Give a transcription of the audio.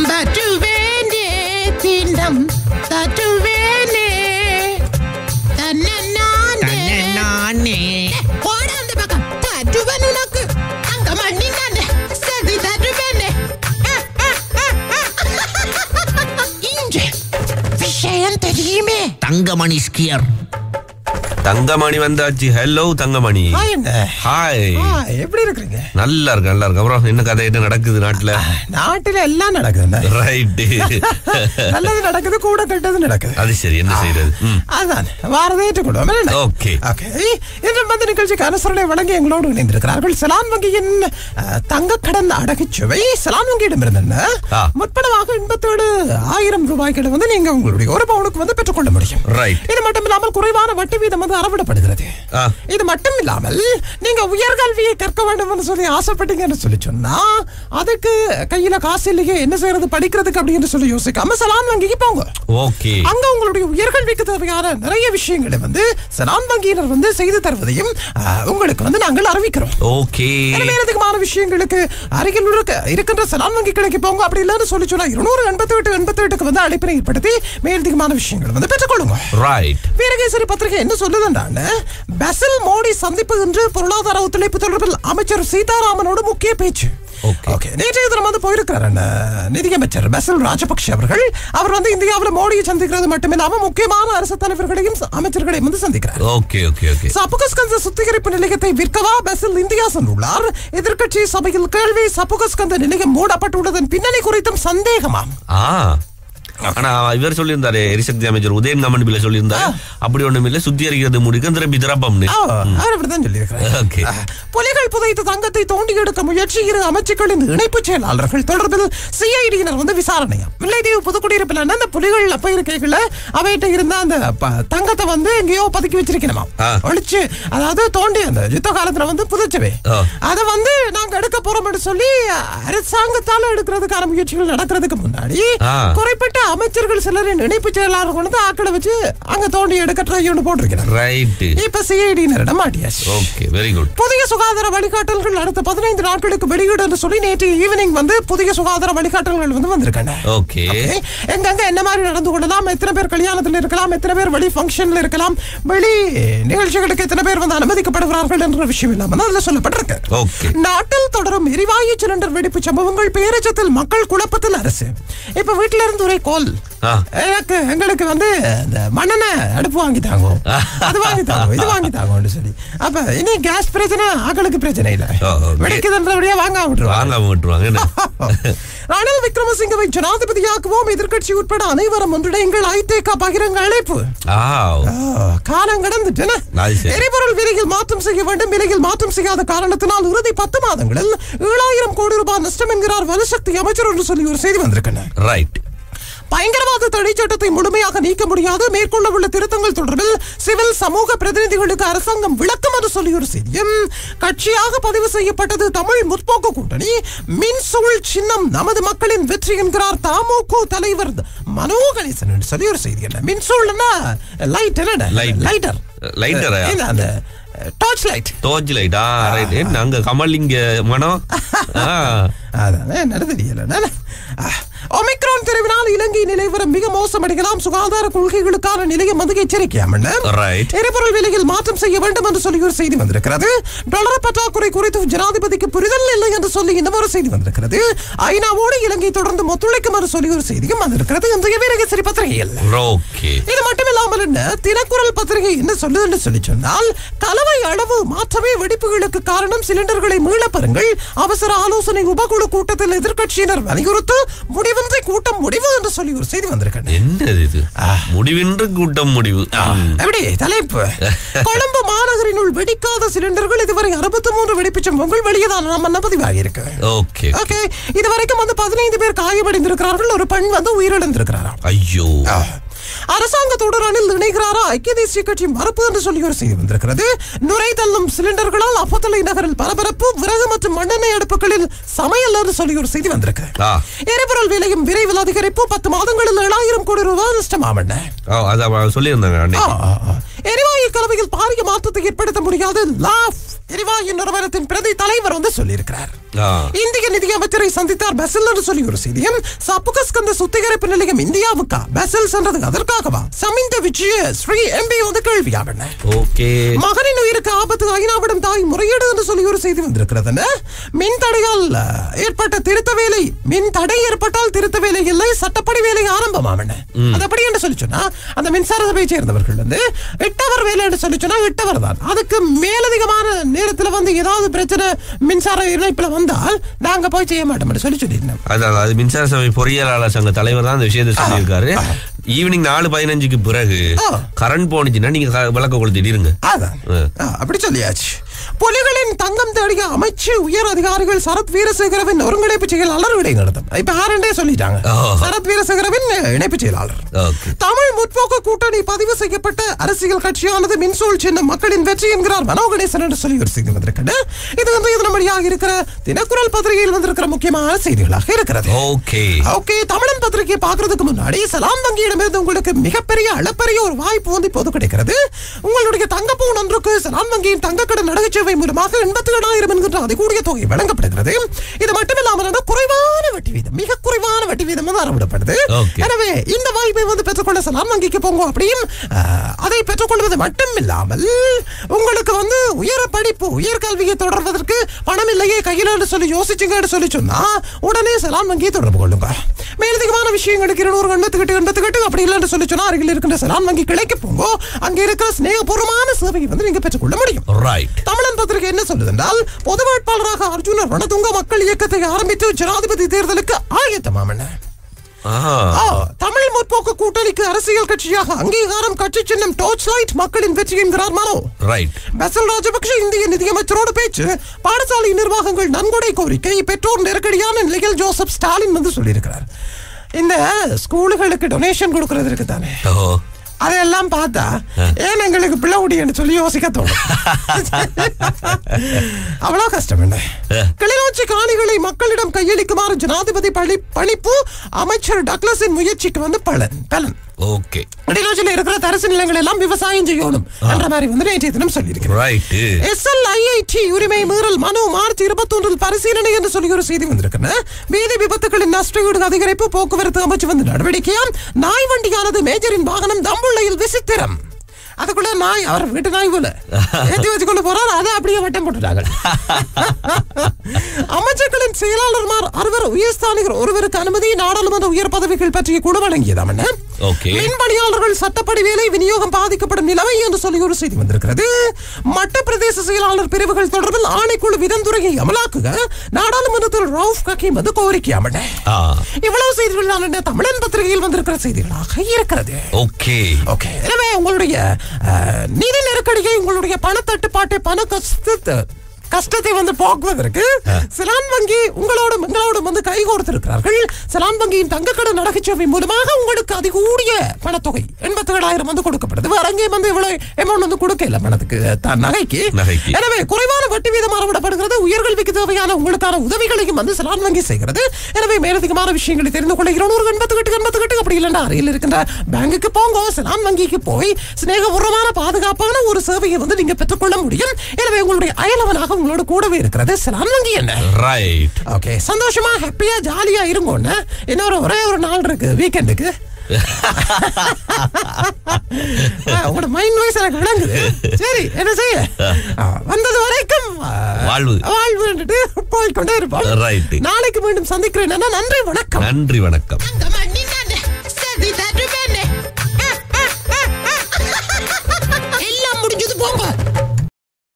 பற்றுவேனே திண்டம் தட்டுவேனே தன்னே நானே போட அந்த பக்கம் தட்டுவன் உனக்கு அங்க மண்ணினானே சதி தட்டுவேனே இங்கே விஷயம் தெரியுமே தங்கமணி ஸ்கியர் தங்கமணி வந்தாச்சு ஹலோ தங்கமணி ஹாய் என்ன ஹாய் ஆ, எப்படி இருக்கிறீங்க நல்லா இருக்கு நல்லா இருக்கு அப்புறம் என்ன கதை என்ன நடக்குது நாட்டுல நாட்டுல எல்லாம் நடக்குது ரைட் நல்லது நடக்குது கூட கெட்டது நடக்குது அது சரி என்ன செய்யறது ம். அதான் வாரதை ஏற்றுக்கொள்வோம் ஓகே ஓகே இன்று வந்து நிகழ்ச்சிக்கு அனுசரணை வழங்கி எங்களோடு இணைந்திருக்கிறார்கள் செலான் வங்கியின் அஹ், தங்க கடன் அடகுச்சுவை செலான் வங்கியிடமிருந்து ஆ. முற்படமாக எண்பத்தேழு ஆயிரம் ரூபாய்க்கு வந்து நீங்க உங்களுடைய ஒரு பவுனுக்கு வந்து பெற்றுக்கொள்ள முடியும் Right. இது மட்டும் இல்லாமல் குறைவான வட்டி வீதம் வந்து அறவிடப்படுகிறது ஆ. இது மட்டும் இல்லாமல் நீங்க உயர்கல்வியை கற்க வேண்டும் என்று சொல்லி ஆசைப்பட்டீங்கன்னு சொல்லி சொன்னா அதுக்கு கையில காசு இல்லையே என்ன செய்யறது படிக்கிறதுக்கு அப்படின்னு சொல்லி யோசிக்காம செலான் வங்கிக்கு போங்க ஓகே அங்க உங்களுடைய உயர்கல்விக்கு தேவையான நிறைய விஷயங்களை வந்து செலான் வங்கியினர் வந்து செய்து தருவதையும் ஆஹ், உங்களுக்கு வந்து நாங்கள் அறிவிக்கிறோம் ஓகே மேலதிகமான விஷயங்களுக்கு அருகில் இருக்க இருக்கின்ற செலான் வங்கி கிளைக்கு போங்க அப்படி இல்லைன்னு சொல்லி சொன்னா இருநூறு எண்பத்தி எட்டு எண்பத்தி எட்டுக்கு வந்து அழைப்பினை ஏற்படுத்தி மேலதிகமான விஷயங்களை வந்து பெற்றுக்கொள்ளுங்க ரைட் வீரகேசரி பத்திரிகை என்ன சொல்லுதுன்றான பசில் மோடி சந்திப்பு என்று பொருளாதார ஒத்துழைப்பு தொடர்பில் அமைச்சர் சீதாராமனோடு முக்கிய பேச்சு Okay. ஓகே நேற்றைய தினம் வந்து போயிருக்கிறார் அந்த நிதியமைச்சர் பசில் ராஜபக்ஷ அவர்கள் அவர் வந்து இந்தியாவில் மோடியை சந்திக்கிறது மட்டுமில்லாம முக்கியமான அரசு தலைவர்களையும் அமைச்சர்களையும் வந்து சந்திக்கிறார் ஓகே ஓகே ஓகே சப்புகஸ்கந்த சுத்திகரிப்பு நிலையத்தை விற்கவா பசில் இந்தியா சென்றுள்ளார் எதிர்க்கட்சி சபையில் கேள்வி சப்புகஸ்கந்த நிலையம் மூடப்பட்டுள்ளதன் பின்னணி குறித்தும் சந்தேகமாம் ஆ ஆனா இவர் சொல்லியிருந்தாரு எரிசக்தி அமைச்சர் உதயன் கமன் சொல்லியிருந்தாரு அப்படி ஒண்ணும் இல்ல சுத்திகரிக்கிறது முடிக்க திருப்பி திறப்பம்னு ஆ, அவர் அப்படித்தான் சொல்லியிருக்கிறார் ஓகே ஆ, புலிகள் புதைத்த தங்கத்தை தோண்டி எடுக்க முயற்சி இரு அமைச்சுக்களின் இணைப்பு செயலாளர்கள் தொடர்பில் சிஐடியினர் வந்து விசாரணையா முல்லைத்தீவு புதுக்குடியிருப்பில் அந்த புலிகள் அப்ப இருக்கைகள அவைகிட்ட இருந்த அந்த ப- தங்கத்தை வந்து எங்கேயோ பதுக்கி வச்சிருக்கணுமா ஆ. ஒழிச்சு அதாவது தோண்டி அந்த யுத்த காலத்துல வந்து புதைச்சவே ஆ. அதை வந்து நாங்க எடுக்க போறோம்னு சொல்லி அரசாங்கத்தால எடுக்கிறதுக்கான முயற்சிகள் நடக்கிறதுக்கு முன்னாடி ஆ. குறிப்பிட்ட அமைச்சர்கள் சிலரின் இணைப்பு செயலாளர் கொண்டு ஆக்களை வச்சு அங்க தோண்டி எடுக்க ட்ரை ஒன்று போட்டிருக்கிறார் ரைட் இப்ப சிஐடியினரிடம் மாட்டியாச்சு ஓகே வெரி குட் புதிய சுகாதார வழிகாட்டல்கள் அடுத்த பதினைந்து நாட்களுக்கு வெளியீடு என்று சொல்லி நேற்று ஈவினிங் வந்து புதிய சுகாதார வழிகாட்டல்கள் வந்து வந்திருக்காங்க ஓகே Okay. எங்கெங்க என்ன மாதிரி நடந்து கொள்ளலாம் எத்தனை பேர் கல்யாணத்தில் இருக்கலாம் எத்தனை பேர் வெளி ஃபங்க்ஷன்ல இருக்கலாம் வெளி நிகழ்ச்சிகளுக்கு எத்தனை பேர் வந்து அனுமதிக்கப்படுகிறார்கள் என்ற விஷயம் இல்லாம அதுல சொல்லப்பட்டிருக்கு Okay. நாட்டில் தொடரும் எரிவாயு சிலிண்டர் வெடிப்பு சம்பவங்கள் பேரச்சத்தில் மக்கள் குழப்பத்தில் அரசு இப்ப வீட்டுல இருந்து ஒரே கோல் ஆ. எனக்கு எங்களுக்கு வந்து இந்த மண்ணெண்ண அடுப்பு வாங்கி தாங்க அது வாங்கி தாங்க இது வாங்கி தாங்கன்னு சொல்லி அப்ப இனி கேஸ் பிரச்சனை ஆக்களுக்கு பிரச்சனை இல்ல ஓ, okay. வெடிக்குதுன்றபடியா வாங்க விட்டுருவாங்க வாங்காம விட்டுருவாங்க என்ன ரணில் விக்ரமசிங்கவை ஜனாதிபதியாக்குவோம் எதிர்க்கட்சி உட்பட அனைவரும் ஒன்றிணைங்கள் ஐதேகா பகிரங்க அழைப்பு ஆ ஆ, காலம் கடந்துட்டன அது சரி. எரிபொருள் விலையில் மாற்றம் செய்ய வேண்டும் விலையில் மாற்றம் செய்யாத காரணத்தினால் இறுதி பத்து மாதங்களில் ஏழாயிரம் கோடி ரூபாய் நஷ்டம் என்கிறார் வலுசக்தி அமைச்சர் என்று சொல்லி ஒரு செய்தி வந்திருக்கின்றன ரைட் பயங்கரவாத தடை சட்டத்தை முழுமையாக நீக்க முடியாது மேற்கொள்ள உள்ள திருத்தங்கள் தொடர்பில் சிவில் சமூக பிரதிநிதிகளுக்கு அரசாங்கம் விளக்கம் என்று சொல்லி ஒரு செய்தியும் கட்சியாக பதிவு செய்யப்பட்டது தமிழ் முற்போக்கு கூட்டணி மின்சூழ் சின்னம் நமது மக்களின் வெற்றி என்கிறார் தமுக தலைவர் மனோ கணேசன் என்று சொல்லி ஒரு செய்தி என்ன மின்சூழ்னா லைட் என்ன Light. லைட்டர் லைட்டரா? இல்ல, அந்த டார்ச் லைட் டோர்ச் லைட் ஆ ரைட் என்ன அங்க கமல் இங்க மனம் ஆ அதான் நடந்தடியல ஒமிக்ரான் தெரிவினால் இலங்கை நிலைவரம் மிக மோசமடையலாம் சுகாதார கொள்கைகளுக்கான நிலையம் வந்து எச்சரிக்கையாமல்ல Right. எரிபொருள் விலையில் மாற்றம் செய்ய வேண்டும் என்று சொல்லி ஒரு செய்தி வந்திருக்கிறது டாலர் பற்றாக்குறை குறித்து ஜனாதிபதிக்கு புரிதல் இல்லை என்று சொல்லி இந்த ஒரு செய்தி வந்திருக்கிறது ஐநாவோடு இலங்கை தொடர்ந்து ஒத்துழைக்கும் என்று சொல்லி ஒரு செய்தியும் வந்திருக்கிறது இன்றைய வீரகேசரி பத்திரிகையில் ஓகே இது மட்டுமில்லாமல் என்ன தினக்குரல் பத்திரிகை என்ன சொல்லுதுன்னு சொல்லி சொன்னால் கலவை அளவு மாற்றமே வெடிப்புகளுக்கு காரணம் சிலிண்டர்களை மீளப் பெறுங்கள் அவசர ஆலோசனை உபகுழு கூட்டத்தில் எதிர்க்கட்சியினர் வலியுறுத்து முடிவின்றி கூட்டம் முடிவு என்று சொல்லி ஒரு செய்தி வந்திருக்கேன் என்னது இது முடிவின்றி கூட்டம் முடிவு ம். எப்படி தலைப்பு கொழும்பு மாநகரினுள் வெடிக்காத சிலிண்டர்கள் இதுவரை அறுபத்தி மூன்று வெடிப்புச் சம்பவங்கள் வெளியேதான் நம்ம பதிவாகி இருக்கு ஓகே ஓகே இதுவரைக்கும் வந்து பதினைந்து பேர் காயமடைந்திருக்கிறார்கள் ஒரு பெண் வந்து உயிரிழந்திருக்கிறாராம் ஐயோ அரசாங்கத்தோடு ரணில் இணைகிறாரா ஐக்கிய தேசிய கட்சி மறுப்பு என்று சொல்லி ஒரு செய்தி வந்திருக்கிறது நுரை தள்ளும் சிலிண்டர்களால் அப்பத்தலை நகரில் பரபரப்பு விறகு மற்றும் மண்ணெண்ணெய் அடுப்புகளில் சமையல் என்று சொல்லி ஒரு செய்தி வந்திருக்கு ஆ. எரிபொருள் விலையும் விரைவில் அதிகரிப்பு பத்து மாதங்களில் ஏழாயிரம் கோடி ரூபாய் நஷ்டமாமண்ண ஓ, அதான் சொல்லியிருந்தாங்க அன்னைக்கு எரிவாயு கலவையில் பாரிய மாற்றத்தை ஏற்படுத்த முடியாது லாஃப் எரிவாயு நிறுவனத்தின் பிரதி தலைவர் வந்து சொல்லியிருக்கிறார் ஆ. இந்திய நிதியமைச்சரை சந்தித்தார் பெசல் என்று சொல்லி ஒரு செய்தியும் சப்புகஸ்கந்த சுத்திகரிப்பு நிலையம் இந்தியாவுக்கா பெசல் சென்றது அதற்காகவா சமிந்த விஜய ஸ்ரீ எம்பி வந்து கேள்வியாகன ஓகே மகனின் உயிருக்கு ஆபத்து ஐநாவிடம் தாய் முறையீடு என்று சொல்லி ஒரு செய்தி வந்திருக்கிறது மின் தடையால் அஹ், ஏற்பட்ட திருத்த வேலை மின் தடை ஏற்பட்டால் திருத்த வேலை இல்லை சட்டப்படி வேலை ஆரம்பமாவன அது அப்படி என்று சொல்லி சொன்னா அந்த மின்சார சபையை சேர்ந்தவர்கள் வந்து எட்டவர் வேலை என்று சொல்லி சொன்னா எட்டவர் தான் அதுக்கு மேலதிகமான நேரத்துல வந்து ஏதாவது பிரச்சனை மின்சார இணைப்புல வந்தால் நாங்க போய் செய்ய மாட்டோம் என்று சொல்லி சொல்லியிருந்தோம் அதான் அது மின்சார சபை பொறியியலாளர் சங்க தலைவர் தான் அந்த விஷயத்தை சொல்லியிருக்காரு ஈவினிங் நாலு பதினஞ்சுக்கு பிறகு ஆ. கரண்ட் போனுச்சுன்னா நீங்க க- விளக்க கொளுத்திடுங்க அதான் ஆ. ஆ, அப்படி சொல்லியாச்சு புலிகளின் தங்கம் தேடிய அமைச்சு உயர் அதிகாரிகள் சரத் வீரசேகரவின் ஒருங்கிணைப்பு செயலாளர் இடை நடத்தும் இப்ப ஆரண்டே சொல்லிட்டாங்க ஓ. சரத் வீரசேகரவின் இணைப்பு செயலாளர் ஓகே தமிழ் முற்போக்கு கூட்டணி பதிவு செய்யப்பட்ட அரசியல் கட்சியானது மின்சூழ் சின்னம் மக்களின் வெற்றி என்கிறார் மனோ கணேசன் என்று சொல்லி ஒரு செய்தி வந்திருக்கிறது இது வந்து இதன் வழியாக இருக்கிற தினக்குரல் பத்திரிகையில் வந்திருக்கிற முக்கியமான செய்திகளாக இருக்கிறது ஓகே ஓகே தமிழன் பத்திரிகை பார்க்கறதுக்கு முன்னாடி சலாம் வங்கியிடமிருந்து உங்களுக்கு மிகப்பெரிய அளப்பரிய ஒரு வாய்ப்பு வந்து இப்போது கிடைக்கிறது உங்களுடைய தங்கப்பூன் ஒன்றுக்கு சலாம் வங்கியின் தங்கக்கடன் நகைச்சுவை மூலமாக எண்பத்தி ஏழாயிரம் என்கின்ற அதிகூடிய தொகை வழங்கப்படுகிறது இது மட்டுமில்லாமல் குறைவான வட்டி வீதம் மிக குறைவான வட்டி வீதம் வந்து அறவிடப்படுது Okay. எனவே இந்த வாய்ப்பை வந்து பெற்றுக்கொள்ள சலாம் வங்கிக்கு போங்க அப்படியும் அஹ், அதை பெற்றுக்கொள்வது மட்டும் இல்லாமல் உங்களுக்கு வந்து உயர படிப்பு உயர்கல்வியை தொடர்வதற்கு பணம் இல்லையே கையில் என்று சொல்லி யோசிச்சுங்கன்னு சொல்லி சொன்னா உடனே சலாம் வங்கியை தொடர்பு கொள்ளுங்க மேலதிகமான விஷயங்களுக்கு இருநூறு எண்பத்துக்கிட்டு எண்பத்துக்கிட்டு அப்படி இல்லைன்னு சொல்லி சொன்னா அருகில் இருக்கின்ற சலாம் வங்கி கிளைக்கு போங்க அங்க இருக்கிற ஸ்நேகபூர்வமான சேவையை வந்து நீங்க பெற்றுக்கொள்ள முடியும் ரைட் தமிழன் பத்திரிகை என்ன சொல்லுது என்றால் பொது வேட்பாளராக அர்ஜுனர் ரணதுங்க மக்கள் இயக்கத்தை ஆரம்பித்து ஜனாதிபதி தேர்தலுக்கு ஆயத்தமாமன ஆஹா ஆ, தமிழ் முற்போக்கு கூட்டணிக்கு அரசியல் கட்சியாக அங்கீகாரம் கட்சி சின்னம் டார்ச் லைட் மக்களின் வெற்றி என்கிறார் மனோ ரைட் பசல் ராஜபக்ஷ இந்திய நிதியமைச்சரோடு பேச்சு பாடசாலை நிர்வாகங்கள் நன்கொடை கோரிக்கை பெற்றோர் நெருக்கடியான நிலையில் ஜோசப் ஸ்டாலின் வந்து சொல்லியிருக்கிறார் இந்த ஸ்கூலுகளுக்கு டொனேஷன் கொடுக்கறது இருக்கு தானே ஓ அதையெல்லாம் பார்த்தா ஏன் எங்களுக்கு பிள்ளை உடின்னு சொல்லி யோசிக்க தோணும் அவ்வளவு கஷ்டம் என்ன கிளிநொச்சி காணிகளை மக்களிடம் கையளிக்குமாறு ஜனாதிபதி பழி பணிப்பு அமைச்சர் டக்ளஸின் முயற்சிக்கு வந்து பலன் பலன் ஓகே கிளிநொச்சியில் இருக்கிற தரிசு நிலங்கள் எல்லாம் விவசாயம் செய்யணும் என்ற மாதிரி வந்து நேற்றைய தினம் சொல்லியிருக்கிறேன் ரைட்டு எஸ்எல்ஐஐடி உரிமை மீறல் மனு மார்ச் இருபத்தொன்றில் பரிசீலனை என்று சொல்லி ஒரு செய்தி வந்திருக்கிறது வீதி விபத்துகளின் நஷ்டஈடு அதிகரிப்பு போக்குவரத்து அமைச்சு வந்து நடவடிக்கையாம் நாய் வண்டியானது மேஜரின் வாகனம் தம்புள்ளையில் விசித்திரம் அதுக்குள்ள நாய் அவர் வீட்டு நாய் போல ஏற்றி வச்சு கொண்டு போறாரு அதை அப்படியே வட்டம் போட்டுட்டாங்க அமைச்சர்களின் செயலாளர்மார் அறுவர் உயர்ஸ்தானிகர் ஒருவருக்கு அனுமதி நாடாளுமன்ற உயர் பதவிகள் பற்றிய குழு வழங்கியதாம் என்ன ஓகே மின் பணியாளர்கள் சட்டப்படி வேலை விநியோகம் பாதிக்கப்படும் நிலைமை என்று சொல்லி ஒரு செய்தி வந்திருக்கிறது மட்ட பிரதேச செயலாளர் பிரிவுகள் தொடர்பில் ஆணைக்குழு விதந்துரையை அமலாக்குக நாடாளுமன்றத்தில் ரவுஃப் ஹக்கீம் வந்து கோரிக்கை அமட ஆ இவ்வளவு செய்திகள் நான் என்ன தமிழன் பத்திரிகையில் வந்திருக்கிற செய்திகளாக இருக்கிறது ஓகே ஓகே எனவே உங்களுடைய அஹ், நிதி நெருக்கடியை உங்களுடைய பணத்தட்டுப்பாட்டை பண கஷ்டத்தை கஷ்டத்தை வந்து போக்குவதற்கு சிலான் வங்கி உங்களோடும் எங்களோடும் வந்து கைகோர்த்திருக்கிறார்கள் சிலான் வங்கியின் தங்கக்கடன் நகைச்சுவை மூலமாக உங்களுக்கு அதிகூடிய பணத்தொகை எண்பத்தி ஏழாயிரம் வந்து கொடுக்கப்படுது வேற எங்கேயும் வந்து இவ்வளவு அமௌண்ட் வந்து கொடுக்க இல்லை பணத்துக்கு த- நகைக்கு நகைக்கு. எனவே குறைவான வட்டி வீதம் அறவிடப்படுகிறது உயர்கல்விக்கு தேவையான உங்களுக்கான உதவிகளையும் வந்து சிலான் வங்கி செய்கிறது எனவே மேலதிகமான விஷயங்களை தெரிந்து கொள்ள இருநூறு எண்பத்து கட்டு எண்பத்து கட்டு அப்படி இல்லைன்னா அருகில் இருக்கின்ற பேங்குக்கு போங்க சிலான் வங்கிக்கு போய் சிநேகபூர்வமான பாதுகாப்பான ஒரு சேவையை வந்து நீங்க பெற்றுக்கொள்ள முடியும் எனவே உங்களுடைய அயலவனாக உங்களோட கூடவே இருக்கிறது சிலான் வங்கி என்ன ரைட் ஓகே சந்தோஷமா ஹாப்பியா ஜாலியா இருங்கன்னு இன்னொரு ஒரே ஒரு நாள் இருக்கு வீக்கெண்டுக்கு உங்களோட மைண்ட் வாய்ஸ் எனக்கு விளங்குது சரி என்ன செய்ய ஆ, வந்தது வரைக்கும் ஆ, வாழ்வு. வாழ்வு போய்கொண்டே இருப்போம் Right. நாளைக்கு மீண்டும் சந்திக்கிறேன் நன்றி வணக்கம் நன்றி வணக்கம் Anga maningane, sedi tatu bene.